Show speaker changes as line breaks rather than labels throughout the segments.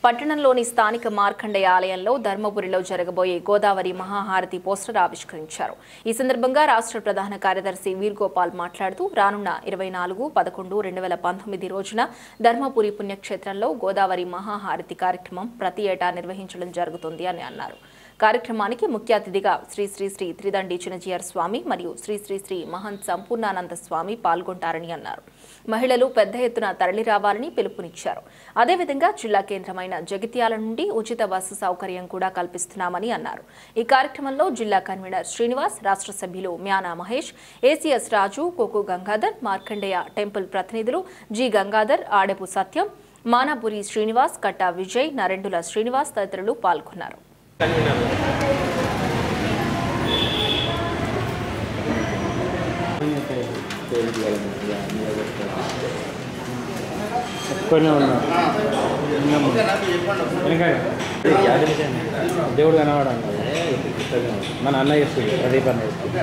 పట్టణంలోని స్థానిక మార్కండేయ ఆలయంలో ధర్మపురిలో జరగబోయే గోదావరి మహాహారతి పోస్టర్ ఆవిష్కరించారు ఈ సందర్భంగా రాష్ట్ర ప్రధాన కార్యదర్శి వీర్గోపాల్ మాట్లాడుతూ రానున్న ఇరవై నాలుగు పదకొండు రెండు వేల పంతొమ్మిది రోజున ధర్మపురి పుణ్యక్షేత్రంలో గోదావరి మహాహారతి కార్యక్రమం ప్రతి ఏటా నిర్వహించడం జరుగుతుంది అని అన్నారు కార్యక్రమానికి ముఖ్య అతిథిగా శ్రీ శ్రీ శ్రీ త్రిదండి చినజీయర్ స్వామి మరియు శ్రీ శ్రీ శ్రీ మహంత్ సంపూర్ణానంద స్వామి పాల్గొంటారని అన్నారు మహిళలు పెద్ద ఎత్తున తరలి రావాలని పిలుపునిచ్చారు అదేవిధంగా జిల్లా కేంద్రమైన జగిత్యాల నుండి ఉచిత బస్సు సౌకర్యం కూడా కల్పిస్తున్నామని అన్నారు ఈ కార్యక్రమంలో జిల్లా కన్వీనర్ శ్రీనివాస్ రాష్ట్ర సభ్యులు మ్యానా మహేష్ ఏసీఎస్ రాజు కోకు గంగాధర్ మార్కండేయ టెంపుల్ ప్రతినిధులు జి గంగాధర్ ఆడెపు సత్యం మానాపురి శ్రీనివాస్ కట్టా విజయ్ నరెండుల శ్రీనివాస్ తదితరులు పాల్గొన్నారు
ఎక్కువనే ఉన్నారు వెనక దేవుడు కనవాడు మన అన్న చెప్తుంది ప్రదీప్ అన్న చెప్తుంది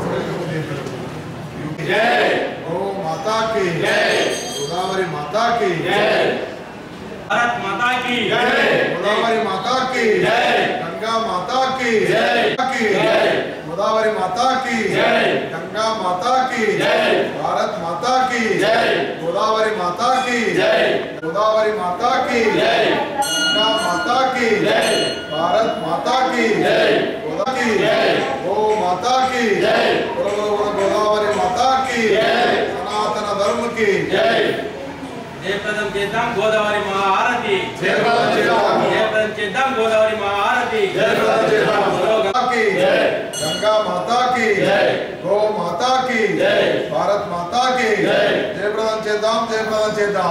ఓ మాతా की गोदावरी माता की
भारत माता की
गोदावरी माता की गंगा माता की की गोदावरी माता की गंगा माता की भारत माता की गोदावरी माता की गोदावरी माता की गंगा माता की भारत माता की गोदा की ओ माता की बोलो बोलो बोलो गोदावरी माता की सनातन धर्म की
జయప్రదం చేద్దాం గోదావరి మహాహారతి
జయప్రదం చేద్దాం.
జయప్రదం చేద్దాం గోదావరి మహాహారతి
जयप्रदम చేద్దాం. माता की गंगा माता की गो माता की भारत माता की जयप्रदम చేద్దాం జయప్రదం చేద్దాం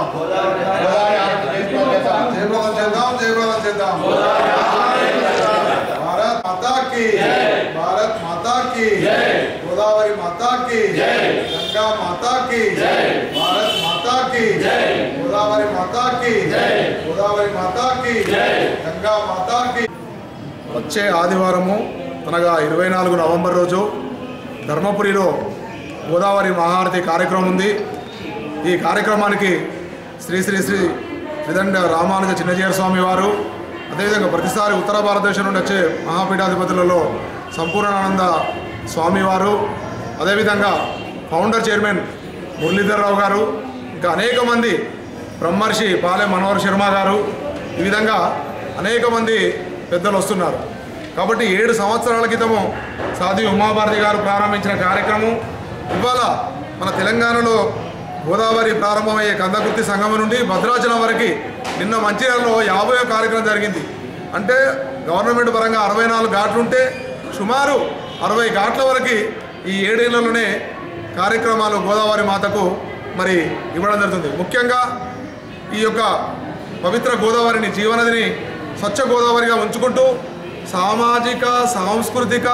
జయప్రదం చేద్దాం జయప్రదం చేద్దాం भारत माता की भारत माता की गोदावरी माता की गंगा माता की भारत माता की गोदावरी माता की गोदावरी माता की गंगा माता की వచ్చే ఆదివారము అనగా ఇరవై నాలుగు నవంబర్ రోజు ధర్మపురిలో గోదావరి మహారతి కార్యక్రమం ఉంది ఈ కార్యక్రమానికి శ్రీ శ్రీ శ్రీ త్రిదండ రామానుజ చిన్నజీయర్ స్వామి వారు అదేవిధంగా ప్రతిసారి ఉత్తర భారతదేశం నుండి వచ్చే మహాపీఠాధిపతులలో సంపూర్ణానంద స్వామివారు అదేవిధంగా ఫౌండర్ చైర్మన్ మురళీధర్రావు గారు ఇంకా అనేక మంది బ్రహ్మర్షి పాలె మనోహర్ శర్మ గారు ఈ విధంగా అనేక మంది పెద్దలు వస్తున్నారు కాబట్టి ఏడు సంవత్సరాల క్రితము సాధి ఉమాభారతి గారు ప్రారంభించిన కార్యక్రమం ఇవాళ మన తెలంగాణలో గోదావరి ప్రారంభమయ్యే కందకుర్తి సంగమం నుండి భద్రాచలం వరకు నిన్న మంచిర్యాలలో యాభై కార్యక్రమం జరిగింది అంటే గవర్నమెంట్ పరంగా అరవై నాలుగు ఘాట్లు ఉంటే సుమారు అరవై ఘాట్ల వరకు ఈ ఏడేళ్లలోనే కార్యక్రమాలు గోదావరి మాతకు మరి ఇవ్వడం జరుగుతుంది ముఖ్యంగా ఈ యొక్క పవిత్ర గోదావరిని జీవనదిని స్వచ్ఛ గోదావరిగా ఉంచుకుంటూ సామాజిక సాంస్కృతిక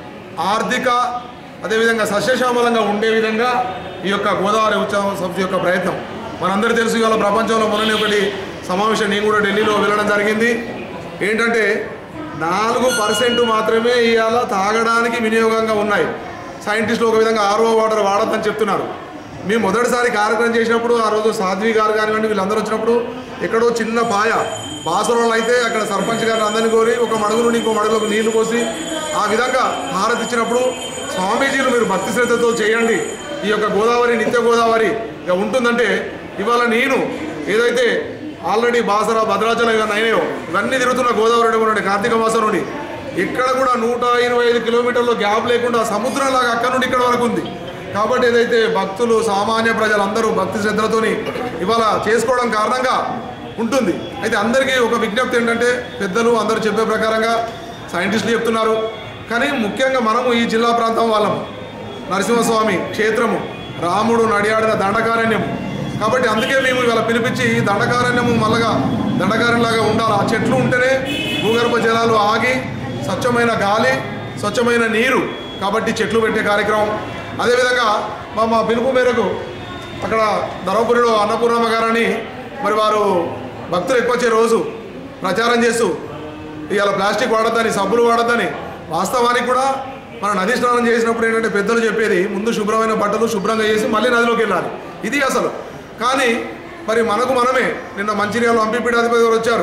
ఆర్థిక అదేవిధంగా సస్యశ్యామలంగా ఉండే విధంగా ఈ యొక్క గోదావరి ఉత్సవం సంస్థ యొక్క ప్రయత్నం మనందరూ తెలుసు ఇవాళ ప్రపంచంలో మొన్ననే ఒకటి సమావేశం నేను కూడా ఢిల్లీలో వెళ్ళడం జరిగింది ఏంటంటే నాలుగు పర్సెంట్ మాత్రమే ఇవాళ తాగడానికి వినియోగంగా ఉన్నాయి సైంటిస్టులు ఒక విధంగా ఆర్ఓ వాటర్ వాడద్దని చెప్తున్నారు మేము మొదటిసారి కార్యక్రమం చేసినప్పుడు ఆ రోజు సాధ్వి గారు కానివ్వండి వీళ్ళందరూ వచ్చినప్పుడు ఎక్కడో చిన్న పాయ బాసలలో అయితే అక్కడ సర్పంచ్ గారిని అందరిని కోరి ఒక మడుగు నుండి ఇంకో మడుగులకు నీళ్లు పోసి ఆ విధంగా హారతి ఇచ్చినప్పుడు స్వామీజీలు మీరు భక్తి శ్రద్ధతో చేయండి ఈ యొక్క గోదావరి నిత్య గోదావరి ఇక ఉంటుందంటే ఇవాళ నేను ఏదైతే ఆల్రెడీ బాసర భద్రాచలం ఇవన్నీ అయినాయో ఇవన్నీ తిరుగుతున్న గోదావరి నుండి కార్తీక మాసం నుండి ఇక్కడ కూడా నూట ఇరవై ఐదు కిలోమీటర్ల గ్యాప్ లేకుండా సముద్రంలాగా అక్కడ నుండి ఇక్కడ వరకు ఉంది కాబట్టి ఏదైతే భక్తులు సామాన్య ప్రజలందరూ భక్తి శ్రద్ధలతోని ఇవాళ చేసుకోవడం కారణంగా ఉంటుంది అయితే అందరికీ ఒక విజ్ఞప్తి ఏంటంటే పెద్దలు అందరూ చెప్పే ప్రకారంగా సైంటిస్టులు చెప్తున్నారు కానీ ముఖ్యంగా మనము ఈ జిల్లా ప్రాంతం వాళ్ళము నరసింహస్వామి క్షేత్రము రాముడు నడియాడిన దండకారణ్యము కాబట్టి అందుకే మేము ఇవాళ పిలిపించి ఈ దండకారణ్యము మళ్ళగా దండకారణ్యంలాగా ఉండాలి ఆ చెట్లు ఉంటేనే భూగర్భ జలాలు ఆగి స్వచ్ఛమైన గాలి స్వచ్ఛమైన నీరు కాబట్టి చెట్లు పెట్టే కార్యక్రమం అదేవిధంగా మా మా పిలుపు మేరకు అక్కడ ధర్మపురిలో అన్నపూర్ణమ్మ గారని మరి వారు భక్తులు ఎక్కువ వచ్చే రోజు ప్రచారం చేస్తూ ఇవాళ ప్లాస్టిక్ వాడద్దని సబ్బులు వాడద్దని వాస్తవానికి కూడా మన నది స్నానం చేసినప్పుడు ఏంటంటే పెద్దలు చెప్పేది ముందు శుభ్రమైన బట్టలు శుభ్రంగా చేసి మళ్ళీ నదిలోకి వెళ్ళాలి ఇది అసలు కానీ మరి మనకు మనమే నిన్న మంచిర్యాల ఎంపీపీఠాధిపతి గారు వచ్చారు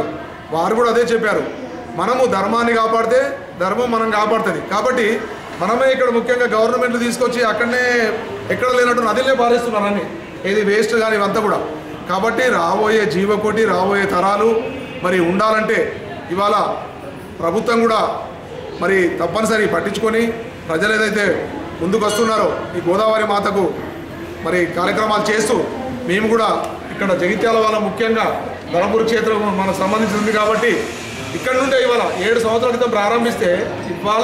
వారు కూడా అదే చెప్పారు మనము ధర్మాన్ని కాపాడితే ధర్మం మనం కాపాడుతుంది కాబట్టి మనమే ఇక్కడ ముఖ్యంగా గవర్నమెంట్లు తీసుకొచ్చి అక్కడనే ఎక్కడ లేనట్టు నదిలే పారేస్తున్నారు అన్ని ఇది వేస్ట్ కానీ ఇవంతా కూడా కాబట్టి రాబోయే జీవకోటి రాబోయే తరాలు మరి ఉండాలంటే ఇవాళ ప్రభుత్వం కూడా మరి తప్పనిసరి పట్టించుకొని ప్రజలు ఏదైతే ముందుకు వస్తున్నారో ఈ గోదావరి మాతకు మరి కార్యక్రమాలు చేస్తూ మేము కూడా ఇక్కడ జగిత్యాల వాళ్ళ ముఖ్యంగా ధర్మపురి క్షేత్రం మనకు సంబంధించి ఉంది కాబట్టి ఇక్కడ నుండే ఇవాళ ఏడు సంవత్సరాల క్రితం ప్రారంభిస్తే ఇవాళ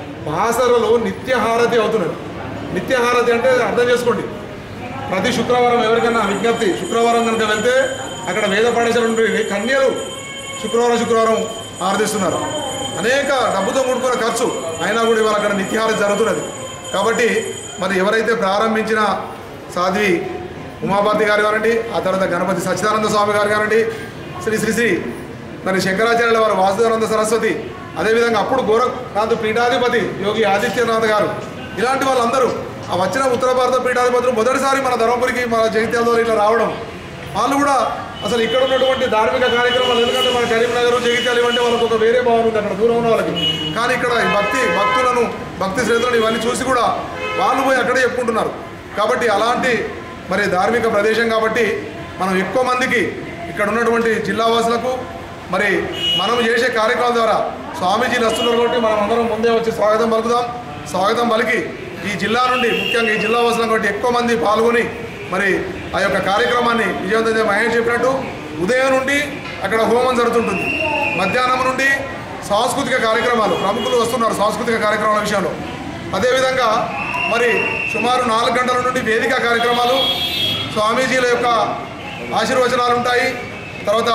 బాసరలో నిత్యహారతి అవుతున్నది నిత్యహారతి అంటే అర్థం చేసుకోండి ప్రతి శుక్రవారం ఎవరికైనా విజ్ఞప్తి శుక్రవారం కనుక వెళ్తే అక్కడ వేద పాఠశాల ఉంటుంది కన్యలు శుక్రవారం శుక్రవారం ఆరాధిస్తున్నారు అనేక డబ్బుతో కూడుకున్న ఖర్చు అయినా కూడా ఇవాళ అక్కడ నిత్యహారతి జరుగుతున్నది కాబట్టి మరి ఎవరైతే ప్రారంభించిన సాధ్వి ఉమాపాతి గారు కానివ్వండి ఆ తర్వాత గణపతి సచ్చిదానంద స్వామి గారు కానివ్వండి శ్రీ శ్రీ శ్రీ మరి శంకరాచార్యుల వారు వాసుదేవానంద సరస్వతి అదేవిధంగా అప్పుడు గోరఖనాథ్ పీఠాధిపతి యోగి ఆదిత్యనాథ్ గారు ఇలాంటి వాళ్ళందరూ ఆ వచ్చిన ఉత్తర భారత పీఠాధిపతులు మొదటిసారి మన ధర్మపురికి మన జగిత్యాల ఇట్లా రావడం వాళ్ళు కూడా అసలు ఇక్కడ ఉన్నటువంటి ధార్మిక కార్యక్రమాలు ఎందుకంటే మన కరీంనగర్ జగిత్యాల ఇవంటే వాళ్ళకి ఒక వేరే భావన ఉంది అక్కడ దూరం ఉన్న వాళ్ళకి కానీ ఇక్కడ ఈ భక్తి భక్తులను భక్తి శ్రేతులను ఇవన్నీ చూసి కూడా వాళ్ళు పోయి అక్కడే చెప్పుకుంటున్నారు కాబట్టి అలాంటి మరి ధార్మిక ప్రదేశం కాబట్టి మనం ఎక్కువ మందికి ఇక్కడ ఉన్నటువంటి జిల్లా వాసులకు మరి మనం చేసే కార్యక్రమాల ద్వారా స్వామీజీలు వస్తున్నారు కాబట్టి మనం అందరం ముందే వచ్చి స్వాగతం పలుకుదాం స్వాగతం పలికి ఈ జిల్లా నుండి ముఖ్యంగా ఈ జిల్లా వాసులను కాబట్టి ఎక్కువ మంది పాల్గొని మరి ఆ యొక్క కార్యక్రమాన్ని విజయవంతం చేయ మహేష్ చెప్పినట్టు ఉదయం నుండి అక్కడ హోమం జరుగుతుంటుంది మధ్యాహ్నం నుండి సాంస్కృతిక కార్యక్రమాలు ప్రముఖులు వస్తున్నారు సాంస్కృతిక కార్యక్రమాల విషయంలో అదేవిధంగా మరి సుమారు నాలుగు గంటల నుండి వేదిక కార్యక్రమాలు స్వామీజీల యొక్క ఆశీర్వచనాలు ఉంటాయి తర్వాత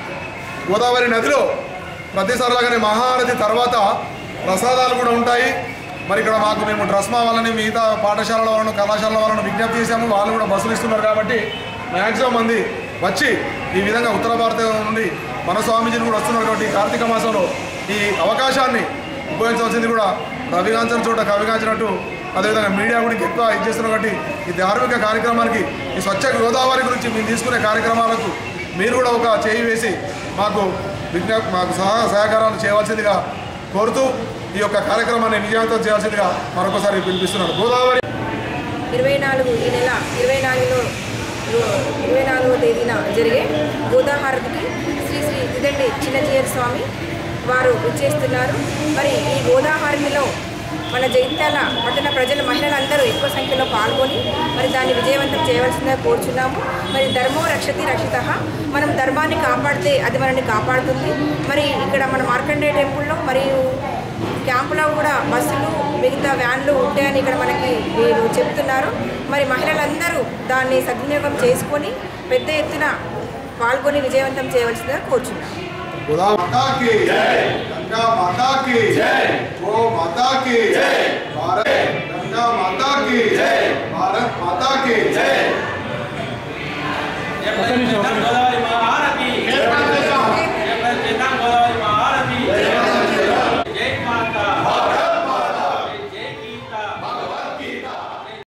గోదావరి నదిలో ప్రతిసారిలాగానే మహానది తర్వాత ప్రసాదాలు కూడా ఉంటాయి మరి ఇక్కడ మాకు మేము డ్రస్మా వాళ్ళని మిగతా పాఠశాలల వాళ్ళను కళాశాలల వాళ్ళను విజ్ఞప్తి చేశాము వాళ్ళు కూడా బస్సులు ఇస్తున్నారు కాబట్టి మ్యాక్సిమం మంది వచ్చి ఈ విధంగా ఉత్తర భారతం నుండి మన స్వామీజీలు కూడా వస్తున్నారు కాబట్టి ఈ కార్తీక మాసంలో ఈ అవకాశాన్ని ఉపయోగించవలసింది కూడా రవికాంచన చోట కవిగాంచినట్టు అదేవిధంగా మీడియా గురించి ఎక్కువ ఇది చేస్తున్నారు కాబట్టి ఈ ధార్మిక కార్యక్రమానికి ఈ స్వచ్ఛ గోదావరి గురించి మేము తీసుకునే కార్యక్రమాలకు మీరు కూడా ఒక చేయి వేసి మాకు విజ్ఞా మాకు సహా సహకారాలు చేయవలసిందిగా కోరుతూ ఈ యొక్క కార్యక్రమాన్ని విజయవంతం చేయాల్సిందిగా మరొకసారి పిలిపిస్తున్నాను గోదావరి
ఇరవై నాలుగు ఈ నెల ఇరవై నాలుగులో ఇరవై నాలుగో తేదీన జరిగే గోదాహారతికి శ్రీ శ్రీ తిదండి చిన్నజీయర్ స్వామి వారు విచ్చేస్తున్నారు మరి ఈ గోదాహారతిలో మన జైత్యాల పట్టణ ప్రజల మహిళలందరూ ఎక్కువ సంఖ్యలో పాల్గొని మరి దాన్ని విజయవంతం చేయవలసిందిగా కోరుచున్నాము మరి ధర్మో రక్షతి రక్షిత మనం ధర్మాన్ని కాపాడితే అది మనల్ని కాపాడుతుంది మరి ఇక్కడ మన మార్కండే టెంపుల్లో మరియు క్యాంపులో కూడా బస్సులు మిగతా వ్యాన్లు ఉంటాయని ఇక్కడ మనకి వీరు చెప్తున్నారు మరి మహిళలందరూ దాన్ని సద్వినియోగం చేసుకొని పెద్ద ఎత్తున పాల్గొని విజయవంతం చేయవలసిందిగా కోరుచున్నాను
గోదావరి మాతాకి గంగా మాతాకి